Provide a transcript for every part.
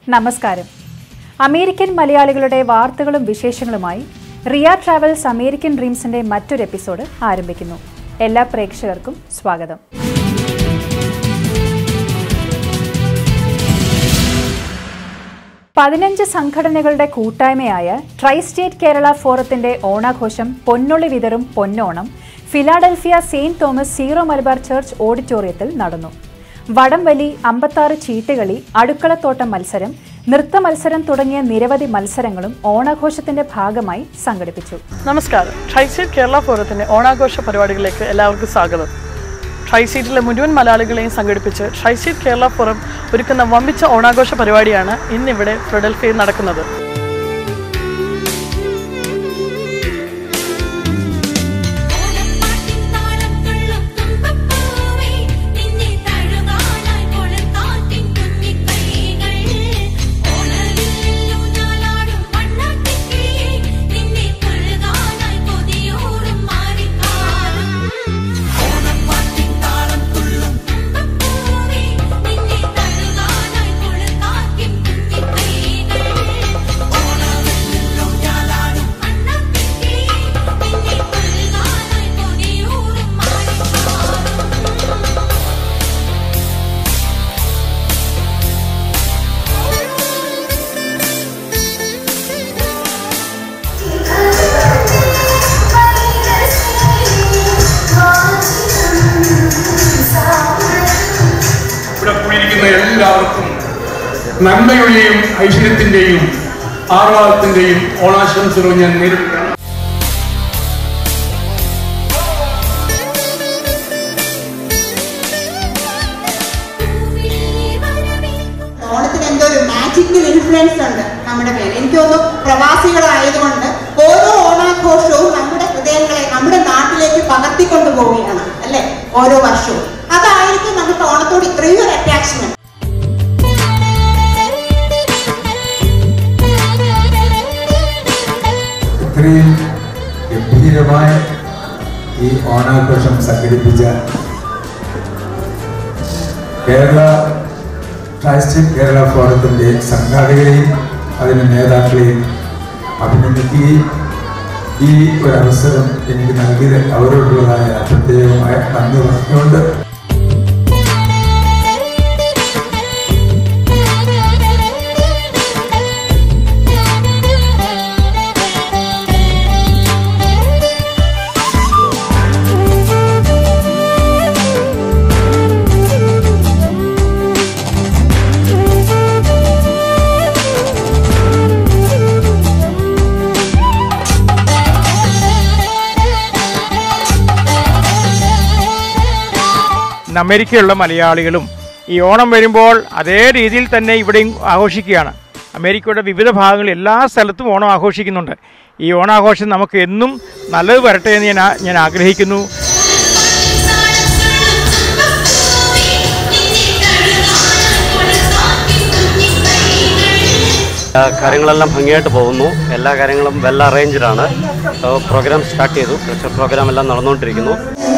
നമസ്കാരം അമേരിക്കൻ മലയാളികളുടെ വാർത്തകളും വിശേഷങ്ങളുമായി റിയ ട്രാവൽസ് അമേരിക്കൻ ഡ്രീംസിന്റെ മറ്റൊരു എപ്പിസോഡ് ആരംഭിക്കുന്നു എല്ലാ പ്രേക്ഷകർക്കും സ്വാഗതം പതിനഞ്ച് സംഘടനകളുടെ കൂട്ടായ്മയായ ട്രൈ സ്റ്റേറ്റ് കേരള ഫോറത്തിന്റെ ഓണാഘോഷം പൊന്നൊളി വിതറും പൊന്നോണം Philadelphia Saint Thomas Syro Malabar church ഓഡിറ്റോറിയത്തിൽ നടന്നു വടംവലി അമ്പത്താറ് ചീട്ടുകളി അടുക്കളത്തോട്ടം മത്സരം നൃത്ത മത്സരം തുടങ്ങിയ നിരവധി മത്സരങ്ങളും ഓണാഘോഷത്തിന്റെ ഭാഗമായി സംഘടിപ്പിച്ചു നമസ്കാരം ട്രൈസീറ്റ് കേരള ഫോറത്തിന്റെ ഓണാഘോഷ പരിപാടികളിലേക്ക് എല്ലാവർക്കും സ്വാഗതം ട്രൈസീറ്റിലെ മുഴുവൻ മലയാളികളെയും സംഘടിപ്പിച്ച് ട്രൈസീറ്റ് കേരള ഫോറം ഒരുക്കുന്ന വമ്പിച്ച ഓണാഘോഷ പരിപാടിയാണ് ഇന്നിവിടെ ഫിലഡൽഫിയയിൽ നടക്കുന്നത് ഓണപ്പാട്ടിൻ താളം തുള്ളും തുമ്പപ്പൂവേ നിന്നെ തഴുകാനായി കൊളുത്താറ്റിൻ കുഞ്ഞിക്കൈകൾ ഓണവില്ലൂഞ്ഞാലാടും വണ്ണാട്ടിക്കിളിയേ നിന്നെ കൊഴുകാനായി കൊതിയൂറും മാറിക്കാറും ഓണപ്പാട്ടിൻ താളം തുള്ളും തുമ്പപ്പൂവേ നിന്നെ തഴുകാനായി കൊളുത്താറ്റിൻ കുഞ്ഞിക്കൈകൾ ഓണവില്ലൂഞ്ഞാലാടും വണ്ണാട്ടിക്കിളിയേ നിന്നെ കൊഴുകാനായി കൊതിയൂറും മാറിക്കാറും ഇവിടെ കൂടിയിരിക്കുന്ന എല്ലാവർക്കും നന്മയുടെയും ഐശ്വര്യത്തിന്റെയും ആഹ്ലാദത്തിന്റെയും ഓണാശംസകൾ ഞാൻ നേരിടുകയാണ് ഓണത്തിന് എന്തോ ഒരു മാജിക്കൽ ഇൻഫ്ലുവൻസ് ഉണ്ട് നമ്മുടെ മേലെ എനിക്ക് തോന്നുന്നു പ്രവാസികളായതുകൊണ്ട് ഓരോ ഓണാഘോഷവും നമ്മുടെ ഹൃദയങ്ങളെ നമ്മുടെ നാട്ടിലേക്ക് പകർത്തിക്കൊണ്ടു പോവുകയാണ് അല്ലെ ഓരോ വർഷവും അതായിരിക്കും നമുക്ക് ഓണത്തോട് ഇത്രയും ഒരു അറ്റാച്ച്മെന്റ് ഇത്രയും ഗംഭീരമായ ഈ ഓണാഘോഷം സംഘടിപ്പിച്ച കേരള ട്രൈസ്റ്റേറ്റ് കേരള ഫോറത്തിൻ്റെ സംഘാടകരെയും അതിൻ്റെ നേതാക്കളെയും അഭിനന്ദിക്കുകയും ഈ ഒരു അവസരം എനിക്ക് നൽകിയത് അവരോടുള്ളതായ പ്രത്യേകമായ നന്ദി പറഞ്ഞുകൊണ്ട് ഇന്ന് അമേരിക്കയിലുള്ള മലയാളികളും ഈ ഓണം വരുമ്പോൾ അതേ രീതിയിൽ തന്നെ ഇവിടെയും ആഘോഷിക്കുകയാണ് അമേരിക്കയുടെ വിവിധ ഭാഗങ്ങളിൽ എല്ലാ സ്ഥലത്തും ഓണം ആഘോഷിക്കുന്നുണ്ട് ഈ ഓണാഘോഷം നമുക്ക് എന്നും നല്ലത് വരട്ടെ എന്ന് ഞാൻ ആ- ഞാൻ ആഗ്രഹിക്കുന്നു നിന്നെ തഴുകാനായി കൊളുത്താറ്റിൻ കുഞ്ഞിക്കൈകൾ ആ, കാര്യങ്ങളെല്ലാം ഭംഗിയായിട്ട് പോകുന്നു എല്ലാ കാര്യങ്ങളും വെൽ അറേഞ്ച്ഡ് ആണ് ആ, പ്രോഗ്രാം സ്റ്റാർട്ട് ചെയ്തു പക്ഷേ പ്രോഗ്രാം എല്ലാം നടന്നുകൊണ്ടിരിക്കുന്നു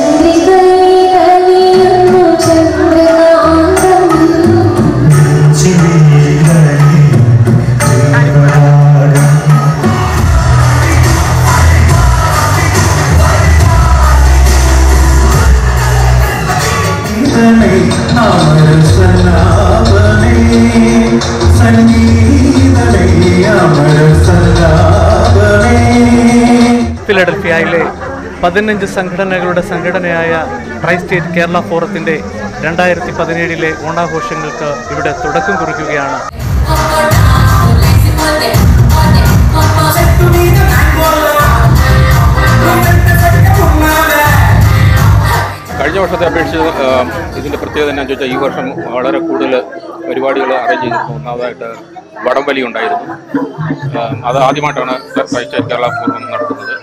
ഫിലഡൽഫിയയിലെ പതിനഞ്ച് സംഘടനകളുടെ സംഘടനയായ ട്രൈ സ്റ്റേറ്റ് കേരള ഫോറത്തിന്റെ രണ്ടായിരത്തി പതിനേഴിലെ ഓണാഘോഷങ്ങൾക്ക് ഇവിടെ തുടക്കം കുറിക്കുകയാണ് കഴിഞ്ഞ വർഷത്തെ അപേക്ഷിച്ച് ആ, ഇതിൻ്റെ പ്രത്യേകത എന്നാന്ന് ചോദിച്ചാൽ ഈ വർഷം വളരെ കൂടുതൽ പരിപാടികൾ അറേഞ്ച് ചെയ്തിരുന്നു ഒന്നാമതായിട്ട് വടംവലി ഉണ്ടായിരുന്നു ആ, അത് ആദ്യമായിട്ടാണ് ക്രൈസ്റ്റ് കേരള പൂർവ്വം നടത്തുന്നത്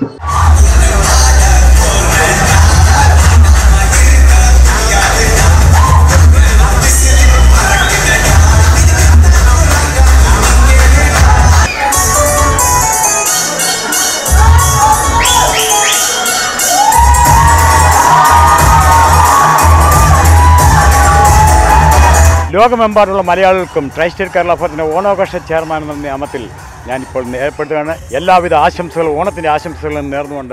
ലോകമെമ്പാടുള്ള മലയാളികൾക്കും ട്രൈസ്റ്റേറ്റ് കേരള ഫോറത്തിൻ്റെ ഓണാഘോഷ ചെയർമാൻ എന്ന നാമത്തിൽ ഞാനിപ്പോൾ ഏർപ്പെടുകയാണ് എല്ലാവിധ ആശംസകളും ഓണത്തിൻ്റെ ആശംസകളും നേർന്നുകൊണ്ട്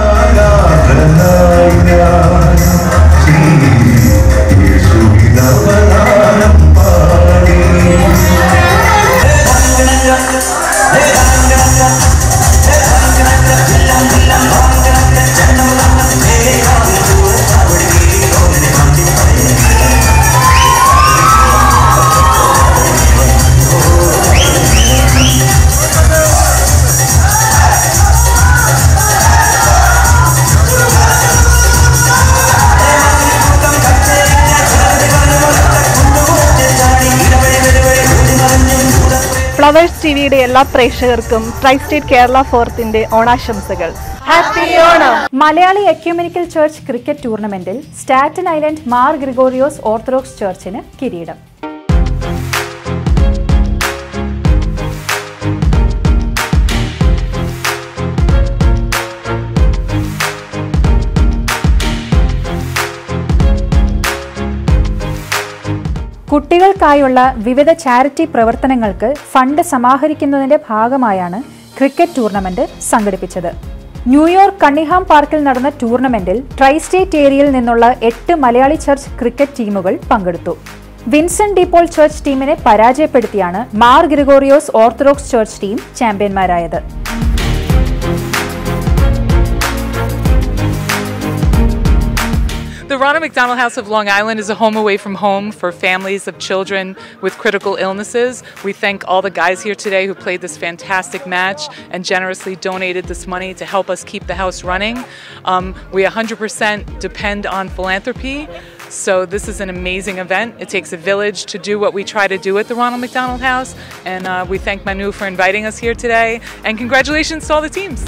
ഫ്ലവേഴ്സ് ടിവിയുടെ എല്ലാ പ്രേക്ഷകർക്കും ട്രൈസ്റ്റേറ്റ് കേരള ഫോർത്തിന്റെ ഓണാശംസകൾ happy Onam Malayali ecumenical church cricket ടൂർണമെന്റിൽ Staten Island Mar Gregorios orthodox ചർച്ചിന് കിരീടം കുട്ടികൾക്കായുള്ള വിവിധ ചാരിറ്റി പ്രവർത്തനങ്ങൾക്ക് ഫണ്ട് സമാഹരിക്കുന്നതിന്റെ ഭാഗമായാണ് ക്രിക്കറ്റ് ടൂർണമെന്റ് സംഘടിപ്പിച്ചത് ന്യൂയോർക്ക് കണ്ണിഹാം പാർക്കിൽ നടന്ന ടൂർണമെന്റിൽ ട്രൈ സ്റ്റേറ്റ് ഏരിയയിൽ നിന്നുള്ള എട്ട് മലയാളി ചർച്ച് ക്രിക്കറ്റ് ടീമുകൾ പങ്കെടുത്തു വിൻസെന്റ് ഡിപോൾ ചർച്ച് ടീമിനെ പരാജയപ്പെടുത്തിയാണ് Mar Gregorios orthodox church team ചാമ്പ്യന്മാരായത് The Ronald McDonald House of Long Island is a home away from home for families of children with critical illnesses. We thank all the guys here today who played this fantastic match and generously donated this money to help us keep the house running. Um, we 100% depend on philanthropy. So this is an amazing event. It takes a village to do what we try to do at the Ronald McDonald House. And uh, we thank Manu for inviting us here today. And congratulations to all the teams.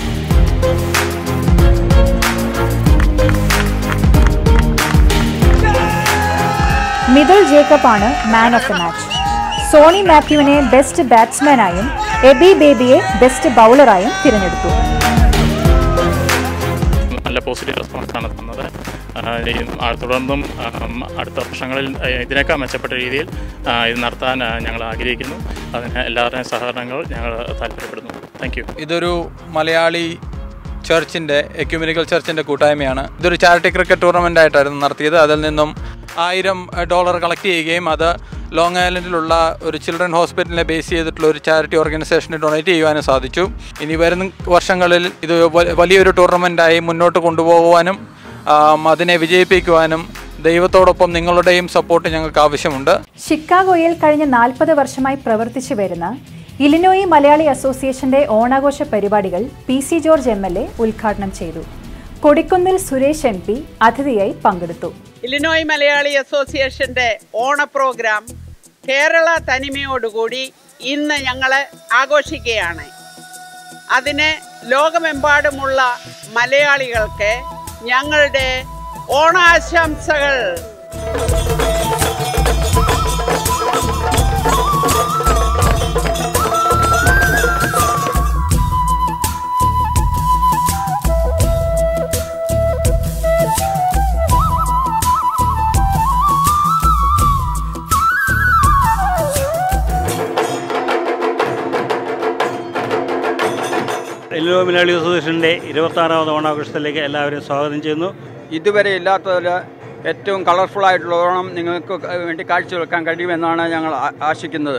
Mithul Jacob ആണ് man of the match Sony മാത്യുവിനെ best ബാറ്റ്സ്മാനായും എബി ബേബിയെ best ബൗളറായും തിരഞ്ഞെടുത്തു നല്ല positive റെസ്പോൺസാണ് തന്നത് ആ, ഈ, ആ, തുടർന്നും ആം, അടുത്ത വർഷങ്ങളിൽ ആ, ഇതിനേക്കാൾ മെച്ചപ്പെട്ട രീതിയിൽ ആ, ഇത് നടത്താൻ ആ, ഞങ്ങൾ ആഗ്രഹിക്കുന്നു അതിന് എല്ലാവരുടെയും സഹകരണങ്ങൾ ഞങ്ങൾ താല്പര്യപ്പെടുന്നു താങ്ക് യു ഇതൊരു മലയാളി ചർച്ചിൻ്റെ എക്യൂമിനിക്കൽ ചർച്ചിൻ്റെ കൂട്ടായ്മയാണ് ഇതൊരു ചാരിറ്റി ക്രിക്കറ്റ് ടൂർണമെൻ്റ് ആയിട്ടായിരുന്നു നടത്തിയത് അതിൽ നിന്നും ആയിരം ഡോളർ കളക്ട് ചെയ്യുകയും അത് ലോങ് ഐലൻഡിലുള്ള ഒരു ചിൽഡ്രൻ ഹോസ്പിറ്റലിനെ ബേസ് ചെയ്തിട്ടുള്ള ഒരു ചാരിറ്റി ഓർഗനൈസേഷന് ഡൊണേറ്റ് ചെയ്യുവാനും സാധിച്ചു ഇനി വരുന്ന വർഷങ്ങളിൽ ഇത് വ- വലിയൊരു ടൂർണമെൻ്റായി മുന്നോട്ട് കൊണ്ടുപോകുവാനും ആം, അതിനെ വിജയിപ്പിക്കുവാനും ദൈവത്തോടൊപ്പം നിങ്ങളുടെയും സപ്പോർട്ട് ഞങ്ങൾക്ക് ആവശ്യമുണ്ട് ഷിക്കാഗോയിൽ കഴിഞ്ഞ നാൽപ്പത് വർഷമായി പ്രവർത്തിച്ചു വരുന്ന ഇലിനോയി മലയാളി അസോസിയേഷന്റെ ഓണാഘോഷ പരിപാടികൾ P C George M L A ഉദ്ഘാടനം ചെയ്തു കൊടിക്കുന്നിൽ സുരേഷ് എം പി അതിഥിയായി പങ്കെടുത്തു ഇലിനോയ് മലയാളി അസോസിയേഷന്റെ ഓണ പ്രോഗ്രാം കേരള തനിമയോടുകൂടി ഇന്ന് ഞങ്ങൾ ആഘോഷിക്കുകയാണ് അതിന് ലോകമെമ്പാടുമുള്ള മലയാളികൾക്ക് ഞങ്ങളുടെ ഓണാശംസകൾ എല്ലോ മലയാളി അസോസിയേഷൻ്റെ ഇരുപത്താറാമത് ഓണാഘോഷത്തിലേക്ക് എല്ലാവരെയും സ്വാഗതം ചെയ്യുന്നു ഇതുവരെ ഇല്ലാത്തതിൽ ഏറ്റവും കളർഫുൾ ആയിട്ടുള്ള ഓണം നിങ്ങൾക്ക് വേണ്ടി കാഴ്ചവെക്കാൻ കഴിയുമെന്നാണ് ഞങ്ങൾ ആ- ആശിക്കുന്നത്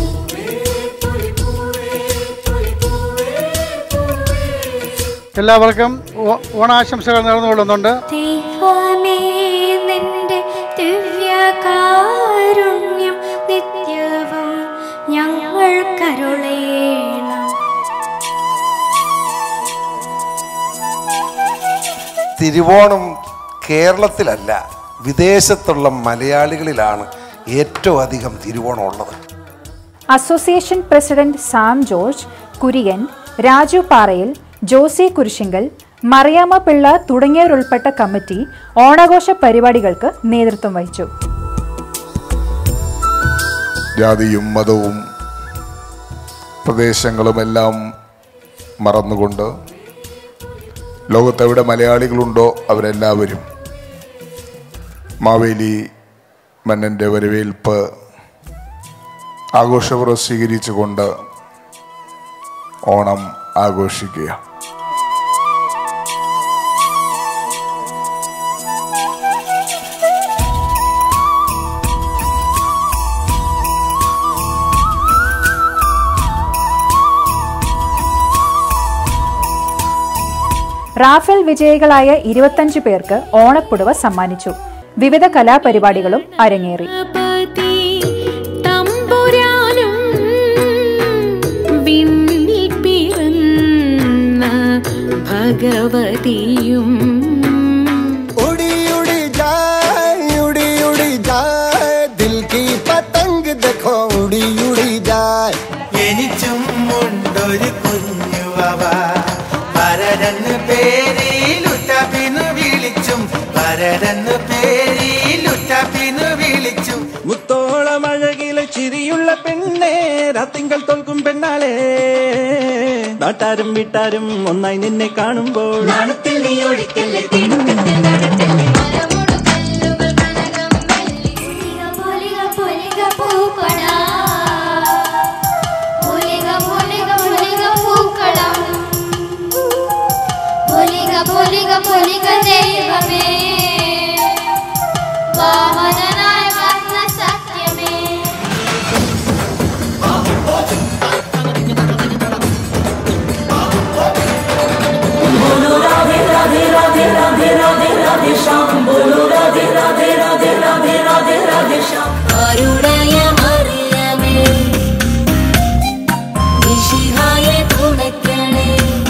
എല്ലാവർക്കും ഓ- ഓണാശംസകൾ നേർന്നുകൊള്ളുന്നുണ്ട് ദൈവമേ നിന്റെ ദിവ്യകാരുണ്യം നിത്യവും ഞങ്ങൾ കരുളേണം തിരുവോണം കേരളത്തിലല്ല വിദേശത്തുള്ള മലയാളികളിലാണ് ഏറ്റവും അധികം തിരുവോണം ഉള്ളത് അസോസിയേഷൻ പ്രസിഡന്റ് സാം ജോർജ് കുര്യൻ രാജു പാറയിൽ ജോസി കുരിശിങ്കൽ മറിയാമ്മ പിള്ള തുടങ്ങിയവരുൾപ്പെട്ട കമ്മിറ്റി ഓണാഘോഷ പരിപാടികൾക്ക് നേതൃത്വം വഹിച്ചു ജാതിയും മതവും പ്രദേശങ്ങളുമെല്ലാം മറന്നുകൊണ്ട് ലോകത്തെവിടെ മലയാളികളുണ്ടോ അവരെല്ലാവരും മാവേലി മന്നൻ്റെ വരവേൽപ്പ് ആഘോഷപൂർവ്വം സ്വീകരിച്ചുകൊണ്ട് ഓണം ആഘോഷിക്കുക റാഫേൽ വിജയികളായ ഇരുപത്തഞ്ച് പേർക്ക് ഓണപ്പുടവ സമ്മാനിച്ചു വിവിധ കലാപരിപാടികളും അരങ്ങേറി തമ്പുരാനും വിണ്ണിൽ പിറന്ന ഭഗവതിയും उड़ी उड़ी जाए उड़ी उड़ी जाए दिल की पतंग देखो उड़ी उड़ी जाए എനിച്ചും ഉണ്ടൊരു കുഞ്ഞുവവ വരരെന്ന് പേരിലുറ്റപ്പിന്നു വിളിച്ചും വരരെന്ന് പേരിലുറ്റപ്പിന്നു വിളിച്ചും മുത്തോളം അഴകിലെ ചിരിയുള്ള പെണ്ണേ രാത്തിങ്കൾ തോൽക്കും പെണ്ണാളെ നാട്ടാരും വീട്ടാരും ഒന്നായി നിന്നെ കാണുമ്പോൾ നാണത്തിൽ നീ ഒഴിക്കല്ലേ ദൈവമേ വാമനനായ വന്ന സത്യമേ बोलो राधे राधे राधे राधे राधे राधे श्याम बोलो राधे राधे राधे राधे राधे राधे श्याम അരുടയ മറിയമേ വിശിഹായ തുണയ്ക്കണേ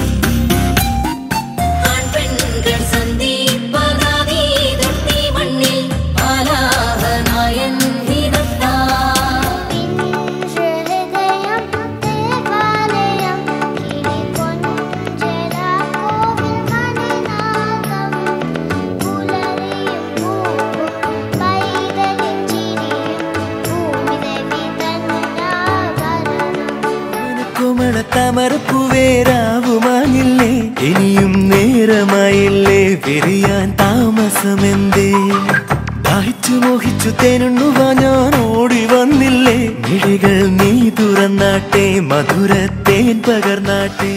ആൺപെൺകൾ സന്ദീപനാദി തൊട്ടി മണ്ണിൽ ആലാഹനായൻ കുമണത്തമർപ്പുവേരാവുമായില്ലേ ഇനിയും നേരമായില്ലേ പിരിയാൻ താമസമെന്തേ ദാഹിച്ചു മോഹിച്ചു തേനുണ്ണുവാ ഞാൻ ഓടി വന്നില്ലേ മിഴികൾ നീ തുറന്നാട്ടെ മധുരത്തേൻ പകർന്നാട്ടെ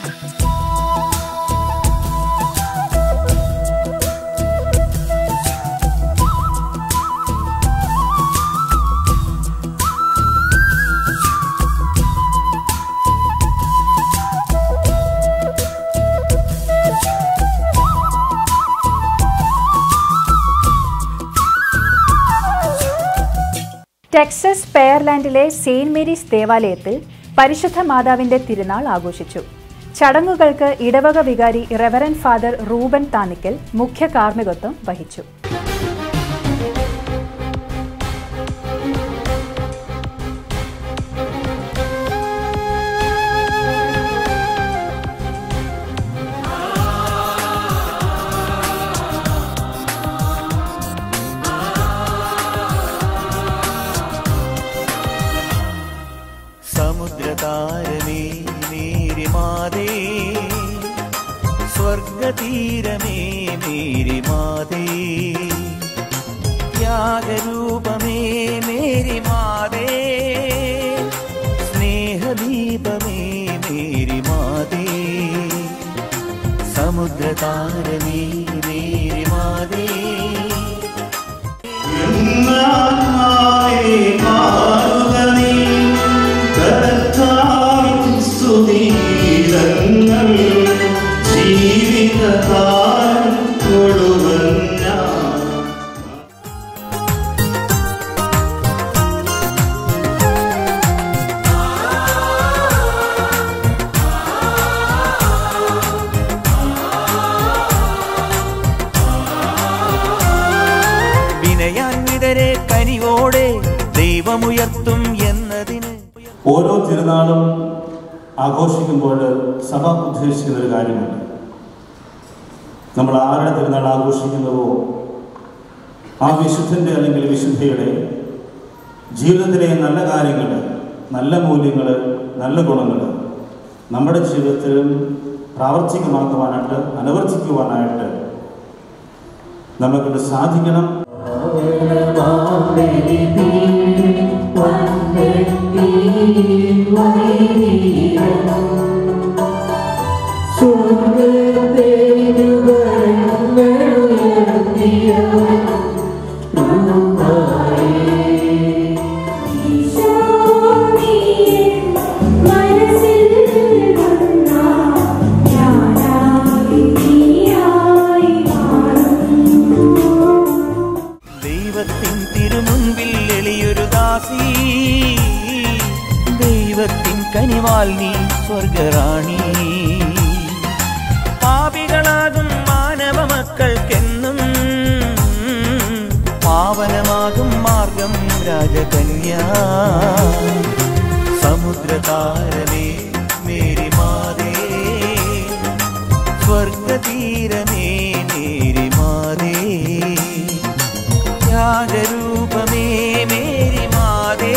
ടെക്സസ് പെയർലാൻഡിലെ സെയിന്റ് മേരീസ് ദേവാലയത്തിൽ പരിശുദ്ധ മാതാവിന്റെ തിരുനാൾ ആഘോഷിച്ചു ചടങ്ങുകൾക്ക് ഇടവക വികാരി റെവറൻ ഫാദർ റൂബൻ താന്നിക്കൽ മുഖ്യ കാർമ്മികത്വം വഹിച്ചു സമുദ്രതാരമേ മേരി മാതേ സ്വർഗതീരമേ മേരി മാതേ ത്യാഗരൂപമേ മേരി മാതേ സ്നേഹദീപമേ മേരി മാതേ സമുദ്രതാരമേ മേരി മാതേ വിനയാൻവിതരെ കനിവോടെ ദൈവമുയർത്തും എന്നതിന് ഓരോ തിരുനാളും ആഘോഷിക്കുമ്പോൾ സഭ ഉദ്ദേശിക്കുന്ന ഒരു കാര്യമുണ്ട് നമ്മൾ ആരുടെ തിരുനാൾ ആഘോഷിക്കുന്നുവോ ആ വിശുദ്ധൻ്റെ അല്ലെങ്കിൽ വിശുദ്ധയുടെ ജീവിതത്തിലെ നല്ല കാര്യങ്ങൾ നല്ല മൂല്യങ്ങൾ നല്ല ഗുണങ്ങൾ നമ്മുടെ ജീവിതത്തിലും പ്രാവർത്തികമാക്കുവാനായിട്ട് അനുവർത്തിക്കുവാനായിട്ട് നമുക്കിത് സാധിക്കണം വന്നെത്തി ലോകത്തിൻ കനിവാൽ നീ സ്വർഗറാണി പാപികളാകും മാനവ മക്കൾക്കെന്നും പാവനമാകും മാർഗം രാജകന്യ സമുദ്രതാരമേ മേരി മാതേ സ്വർഗതീരമേ മേരി മാതേ ത്യാഗരൂപമേ മേരി മാതേ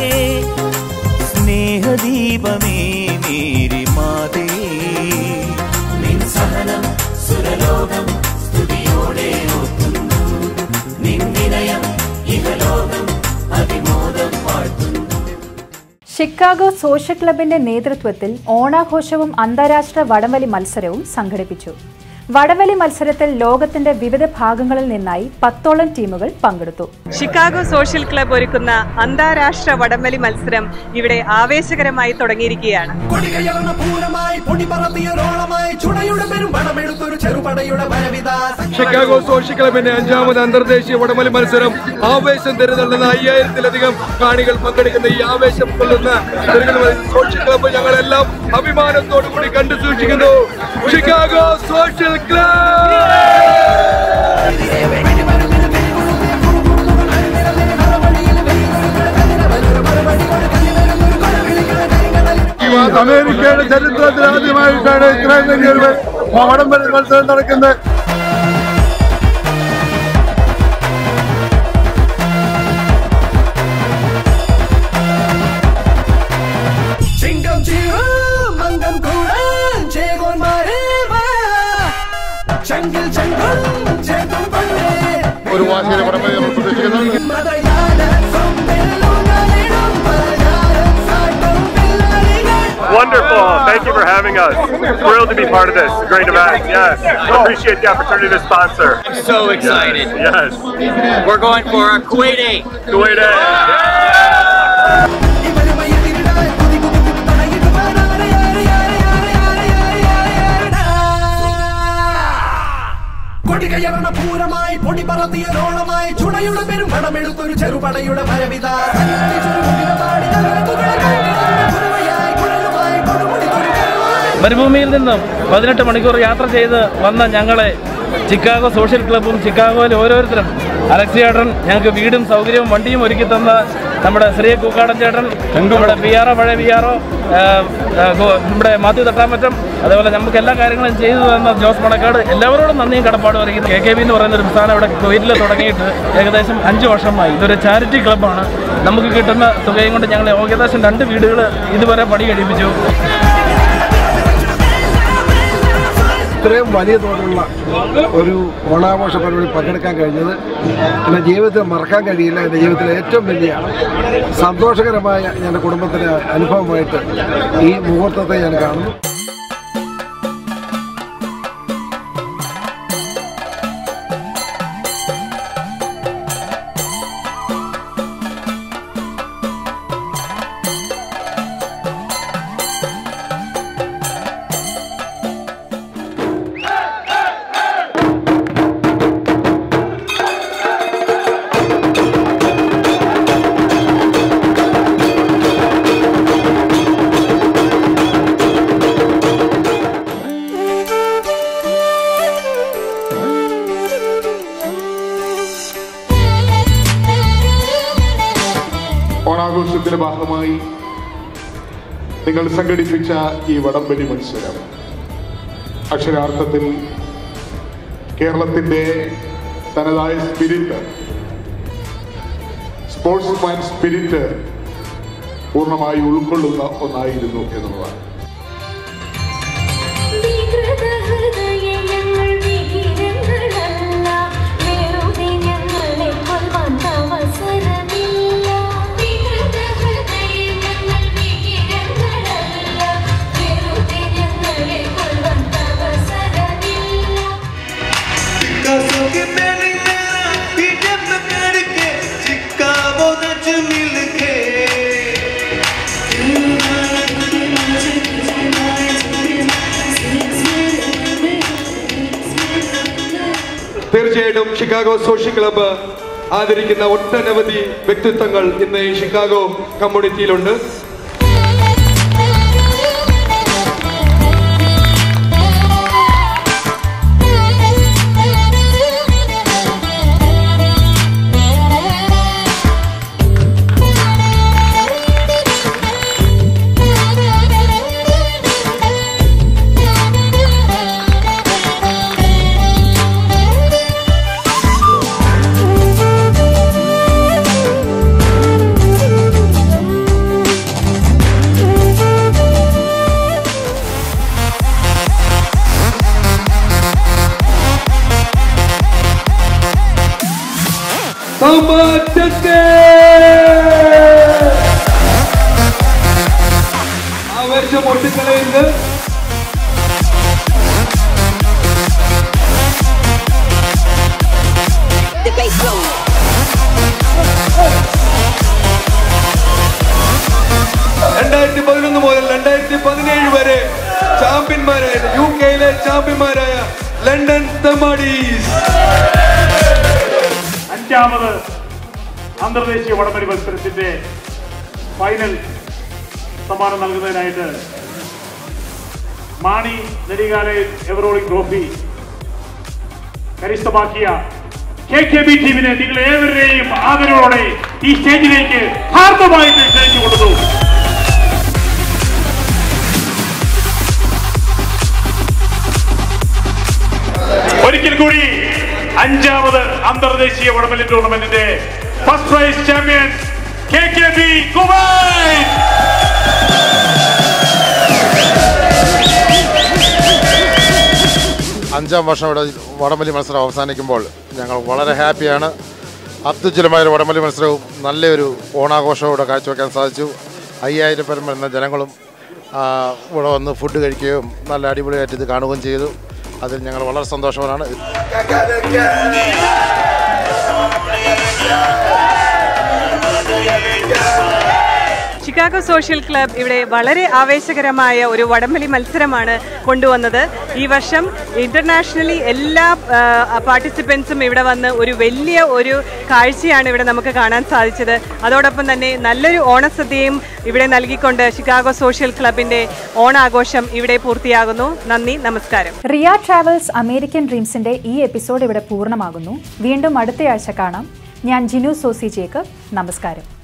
സ്നേഹദീപമേ മേരി മാതേ നിൻ സഹനം സുരലോകം സ്തുതിയോടെ ഓർക്കുന്നു നിൻ വിനയം ഇഹലോകം അതിമോദം വാഴ്ത്തുന്നു ഷിക്കാഗോ സോഷ്യൽ ക്ലബിന്റെ നേതൃത്വത്തിൽ ഓണാഘോഷവും അന്താരാഷ്ട്ര വടംവലി മത്സരവും സംഘടിപ്പിച്ചു വടംവലി മത്സരത്തിൽ ലോകത്തിന്റെ വിവിധ ഭാഗങ്ങളിൽ നിന്നായി പത്തോളം ടീമുകൾ പങ്കെടുത്തു ഷിക്കാഗോ സോഷ്യൽ ക്ലബ് ഒരുക്കുന്ന അന്താരാഷ്ട്ര വടംവലി മത്സരം ഇവിടെ ആവേശകരമായി തുടങ്ങിയിരിക്കുകയാണ് കൊടികയർന്ന പൂരമായി പൊടി പറത്തിയൊരോളമായി ചുടയുടെ പെരും പടമെടുത്തൊരു ചെറുപടയുടെ വരവിത ഷിക്കാഗോ സോഷ്യൽ ക്ലബിന്റെ അഞ്ചാമത് അന്തർദേശീയ വടമലി മത്സരം ആവേശം തരുന്നുണ്ടെന്ന അയ്യായിരത്തിലധികം കാണികൾ പങ്കെടുക്കുന്ന ഈ ആവേശം കൊള്ളുന്ന തിരുവനന്തപുരം സോഷ്യൽ ക്ലബ്ബ് ഞങ്ങളെല്ലാം അഭിമാനത്തോടു കൂടി കണ്ടു സൂക്ഷിക്കുന്നു ഷിക്കാഗോ സോഷ്യൽ ക്ലബ് അമേരിക്കയുടെ ചരിത്രത്തിൽ ആദ്യമായിട്ടാണ് ഇത്രയും വലിയൊരു വടംവലി മത്സരം നടക്കുന്നത് ചിങ്കം ചീറും മംഗം കൂടാൻ ചേകോന്മാരെ വാ. ചങ്കിൽ ചങ്കും ചേർത്തും കൊണ്ടേ ഒരു വാശിയുടെ വടംവലി നമ്മൾ പ്രതീക്ഷിക്കുന്നു മതയാന സൊമ്പെല്ലുകളിടും പലചാരം സാട്ടും പിള്ളാരികൾ Wonderful. Thank you for having us. Thrilled to be part of this. Great event. Yes. Appreciate the opportunity to sponsor. I'm so excited. Yes. We're going for a Kuwait 8. Kuwait കൊടികയറണ പൂരമായി പൊടി പറത്തിയൊരോളമായി ചുടയുടെ പെരും പടമെടുത്തൊരു ചെറുപടയുടെ വരവിത മരുഭൂമിയിൽ നിന്നും പതിനെട്ട് മണിക്കൂർ യാത്ര ചെയ്ത് വന്ന ഞങ്ങളെ ചിക്കാഗോ സോഷ്യൽ ക്ലബ്ബും ചിക്കാഗോയിലെ ഓരോരുത്തരും അലക്സി ചേട്ടൻ ഞങ്ങൾക്ക് വീടും സൗകര്യവും വണ്ടിയും ഒരുക്കി തന്ന നമ്മുടെ ശ്രീ കൂക്കാടൻ ചേട്ടൻ നമ്മുടെ പി ആർ ഒ പഴയ പി ആർ ഒ നമ്മുടെ മാത്യു തട്ടാമറ്റം അതേപോലെ നമുക്ക് എല്ലാ കാര്യങ്ങളും ചെയ്തു തന്ന ജോസ് മണക്കാട് എല്ലാവരോടും നന്ദിയും കടപ്പാടും അറിയിക്കുന്നു കെ കെ ബി എന്ന് പറയുന്ന ഒരു പ്രസ്ഥാനം ഇവിടെ കുവൈറ്റിൽ തുടങ്ങിയിട്ട് ഏകദേശം അഞ്ച് വർഷമായി ഇതൊരു ചാരിറ്റി ക്ലബ്ബാണ് നമുക്ക് കിട്ടുന്ന തുകയും കൊണ്ട് ഞങ്ങൾ ഏകദേശം രണ്ട് വീടുകൾ ഇതുവരെ പണി കഴിപ്പിച്ചു ഇത്രയും വലിയ തോതിലുള്ള ഒരു ഓണാഘോഷ പരിപാടി പങ്കെടുക്കാൻ കഴിഞ്ഞത് എൻ്റെ ജീവിതത്തിൽ മറക്കാൻ കഴിയില്ല എൻ്റെ ജീവിതത്തിലെ ഏറ്റവും വലിയ സന്തോഷകരമായ എൻ്റെ കുടുംബത്തിൻ്റെ അനുഭവമായിട്ട് ഈ മുഹൂർത്തത്തെ ഞാൻ കാണുന്നു ഓണാഘോഷത്തിന്റെ ഭാഗമായി നിങ്ങൾ സംഘടിപ്പിച്ച ഈ വടംവലി മത്സരം അക്ഷരാർത്ഥത്തിൽ കേരളത്തിന്റെ തനതായ സ്പിരിറ്റ് സ്പോർട്സ്മാൻ സ്പിരിറ്റ് പൂർണ്ണമായി ഉൾക്കൊള്ളുന്ന ഒന്നായിരുന്നു എന്നുള്ളതാണ് തീർച്ചയായിട്ടും ഷിക്കാഗോ സോഷ്യൽ ക്ലബ്ബ് ആദരിക്കുന്ന ഒട്ടനവധി വ്യക്തിത്വങ്ങൾ ഇന്ന് ഈ ഷിക്കാഗോ കമ്മ്യൂണിറ്റിയിലുണ്ട് രണ്ടായിരത്തി പതിനൊന്ന് മുതൽ രണ്ടായിരത്തി പതിനേഴ് വരെ ചാമ്പ്യന്മാരായ യു കെയിലെ ചാമ്പ്യന്മാരായ ലണ്ടൻ തെമാഡീസ് അഞ്ചാമത് അന്തർദേശീയ വടംവലി മത്സരത്തിന്റെ ഫൈനൽ സമ്മാനം നൽകുന്നതിനായിട്ട് മാണി നെടികാലെ എവറോളിംഗ് ട്രോഫി കരസ്ഥമാക്കിയ കെ കെ ബി ടീമിനെ നിങ്ങൾ ഏവരുടെയും ആദരവോടെ ഈ സ്റ്റേജിലേക്ക് ഹാർദമായിട്ട് ക്ഷണിച്ചു കൊടുത്തു ഒരിക്കൽ കൂടി അഞ്ചാമത് അന്തർദേശീയ വടംവലി ടൂർണമെന്റിന്റെ first prize champion K K B Kuwait അഞ്ചാം വർഷം ഇവിടെ വടംവലി മത്സരം അവസാനിക്കുമ്പോൾ ഞങ്ങൾ വളരെ ഹാപ്പിയാണ് അത്യുജ്വലമായ ഒരു വടംവലി മത്സരവും നല്ലൊരു ഓണാഘോഷവും ഇവിടെ കാഴ്ചവെക്കാൻ സാധിച്ചു അയ്യായിരം പേരും വരുന്ന ജനങ്ങളും ആ, ഇവിടെ വന്ന് ഫുഡ് കഴിക്കുകയും നല്ല അടിപൊളിയായിട്ട് ഇത് കാണുകയും ചെയ്തു അതിൽ ഞങ്ങൾ വളരെ സന്തോഷവാനാണ് ചിക്കാഗോ സോഷ്യൽ ക്ലബ് ഇവിടെ വളരെ ആവേശകരമായ ഒരു വടംവലി മത്സരമാണ് കൊണ്ടുവന്നത് ഈ വർഷം ഇന്റർനാഷണലി എല്ലാ പാർട്ടിസിപ്പൻസും ഇവിടെ വന്ന് ഒരു വലിയ ഒരു കാഴ്ചയാണ് ഇവിടെ നമുക്ക് കാണാൻ സാധിച്ചത് അതോടൊപ്പം തന്നെ നല്ലൊരു ഓണസദ്യയും ഇവിടെ നൽകിക്കൊണ്ട് ചിക്കാഗോ സോഷ്യൽ ക്ലബിന്റെ ഓണാഘോഷം ഇവിടെ പൂർത്തിയാകുന്നു നന്ദി നമസ്കാരം റിയ ട്രാവൽസ് അമേരിക്കൻ ഡ്രീംസിന്റെ ഈ എപ്പിസോഡ് ഇവിടെ പൂർണ്ണമാകുന്നു വീണ്ടും അടുത്തയാഴ്ച കാണാം ഞാൻ ജിനു സോസി ജേക്കബ് നമസ്കാരം